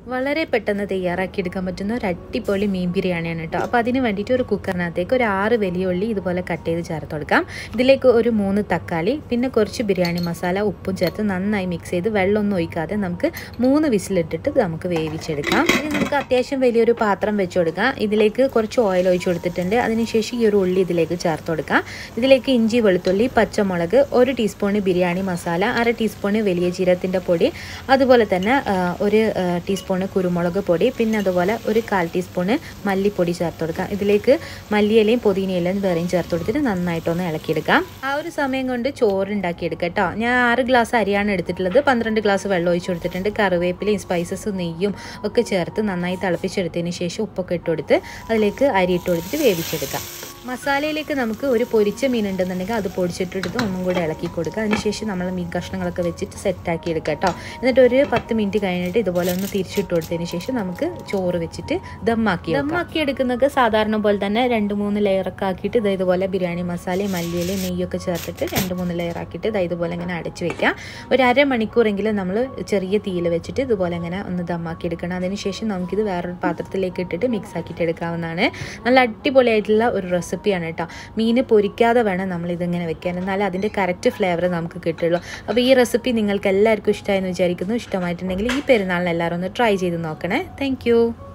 വളരെ പെട്ടെന്ന് തയ്യാറാക്കി എടുക്കാൻ പറ്റുന്ന ഒരു അടിപൊളി മീൻ ബിരിയാണിയാണ് കേട്ടോ അപ്പോൾ അതിന് വേണ്ടിയിട്ട് ഒരു കുക്കറിനകത്തേക്ക് ഒരു ആറ് വലിയ ഉള്ളി ഇതുപോലെ കട്ട് ചെയ്ത് ചേർത്ത് കൊടുക്കാം ഇതിലേക്ക് ഒരു മൂന്ന് തക്കാളി പിന്നെ കുറച്ച് ബിരിയാണി മസാല ഉപ്പും ചേർത്ത് നന്നായി മിക്സ് ചെയ്ത് വെള്ളമൊന്നും ഒഴിക്കാതെ നമുക്ക് മൂന്ന് വിസിലിട്ടിട്ട് ഇത് നമുക്ക് വേവിച്ചെടുക്കാം ഇനി നമുക്ക് അത്യാവശ്യം വലിയൊരു പാത്രം വെച്ച് കൊടുക്കാം ഇതിലേക്ക് കുറച്ച് ഓയിൽ ഒഴിച്ച് കൊടുത്തിട്ടുണ്ട് അതിനുശേഷം ഈ ഒരു ഉള്ളി ഇതിലേക്ക് ചേർത്ത് കൊടുക്കാം ഇതിലേക്ക് ഇഞ്ചി വെളുത്തുള്ളി പച്ചമുളക് ഒരു ടീസ്പൂണ് ബിരിയാണി മസാല അര ടീസ്പൂണ് വലിയ ജീരകത്തിൻ്റെ പൊടി അതുപോലെ തന്നെ ആ, ഒരു ആ, ടീസ്പൂണ് കുരുമുളക് പൊടി പിന്നെ അതുപോലെ ഒരു കാൽ ടീസ്പൂണ് മല്ലിപ്പൊടി ചേർത്ത് കൊടുക്കാം ഇതിലേക്ക് മല്ലിയിലയും പുതിനയിലയും വേറെയും ചേർത്ത് കൊടുത്തിട്ട് നന്നായിട്ടൊന്ന് ഇളക്കിയെടുക്കാം ആ ഒരു സമയം കൊണ്ട് ചോറ് ഉണ്ടാക്കിയെടുക്കാം കേട്ടോ ഞാൻ ആറ് ഗ്ലാസ് അരിയാണ് എടുത്തിട്ടുള്ളത് പന്ത്രണ്ട് ഗ്ലാസ് വെള്ളം ഒഴിച്ച് കൊടുത്തിട്ടുണ്ട് കറിവേപ്പിലയും സ്പൈസസും നെയ്യും ഒക്കെ ചേർത്ത് നന്നായി തിളപ്പിച്ചെടുത്തതിന് ശേഷം ഉപ്പൊക്കെ ഇട്ട് കൊടുത്ത് അതിലേക്ക് അരി ഇട്ട് കൊടുത്തിട്ട് വേവിച്ചെടുക്കാം മസാലയിലേക്ക് നമുക്ക് ഒരു പൊരിച്ച മീൻ ഉണ്ടെന്നുണ്ടെങ്കിൽ അത് പൊടിച്ചിട്ടെടുത്ത് ഒന്നും കൂടെ ഇളക്കി കൊടുക്കുക അതിനുശേഷം നമ്മൾ മീൻ കഷ്ണങ്ങളൊക്കെ വെച്ചിട്ട് സെറ്റാക്കി എടുക്കുക കേട്ടോ എന്നിട്ട് ഒരു പത്ത് മിനിറ്റ് കഴിഞ്ഞിട്ട് ഇതുപോലെ ഒന്ന് തിരിച്ചിട്ട് കൊടുത്തതിന് ശേഷം നമുക്ക് ചോറ് വെച്ചിട്ട് ദമ്മാക്കി ദമ്മാക്കി എടുക്കുന്നത് സാധാരണ പോലെ തന്നെ രണ്ട് മൂന്ന് ലെയറൊക്കെ ആക്കിയിട്ട് ഇത് ഇതുപോലെ ബിരിയാണി മസാലയും മല്ലിയിലയും നെയ്യൊക്കെ ചേർത്തിട്ട് രണ്ട് മൂന്ന് ലെയർ ആക്കിയിട്ട് ഇത് ഇതുപോലെ ഇങ്ങനെ അടച്ച് വെക്കാം ഒരു അരമണിക്കൂറെങ്കിലും നമ്മൾ ചെറിയ തീയിൽ വെച്ചിട്ട് ഇതുപോലെ ഇങ്ങനെ ഒന്ന് ദമ്മാക്കി എടുക്കണം അതിനുശേഷം നമുക്കിത് വേറൊരു പാത്രത്തിലേക്ക് ഇട്ടിട്ട് മിക്സ് ആക്കിയിട്ട് എടുക്കാവുന്നതാണ് നല്ല അടിപൊളിയായിട്ടുള്ള ഒരു റെസിപ്പിയാണ് കേട്ടോ മീൻ പൊരിക്കാതെ വേണം നമ്മൾ ഇതിങ്ങനെ വെക്കാൻ എന്നാലേ അതിൻ്റെ കറക്റ്റ് ഫ്ലേവർ നമുക്ക് കിട്ടുള്ളൂ അപ്പോൾ ഈ റെസിപ്പി നിങ്ങൾക്ക് എല്ലാവർക്കും ഇഷ്ടമായെന്ന് വിചാരിക്കുന്നു ഇഷ്ടമായിട്ടുണ്ടെങ്കിൽ ഈ പെരുന്നാളിന് എല്ലാവരും ഒന്ന് ട്രൈ ചെയ്ത് നോക്കണേ താങ്ക്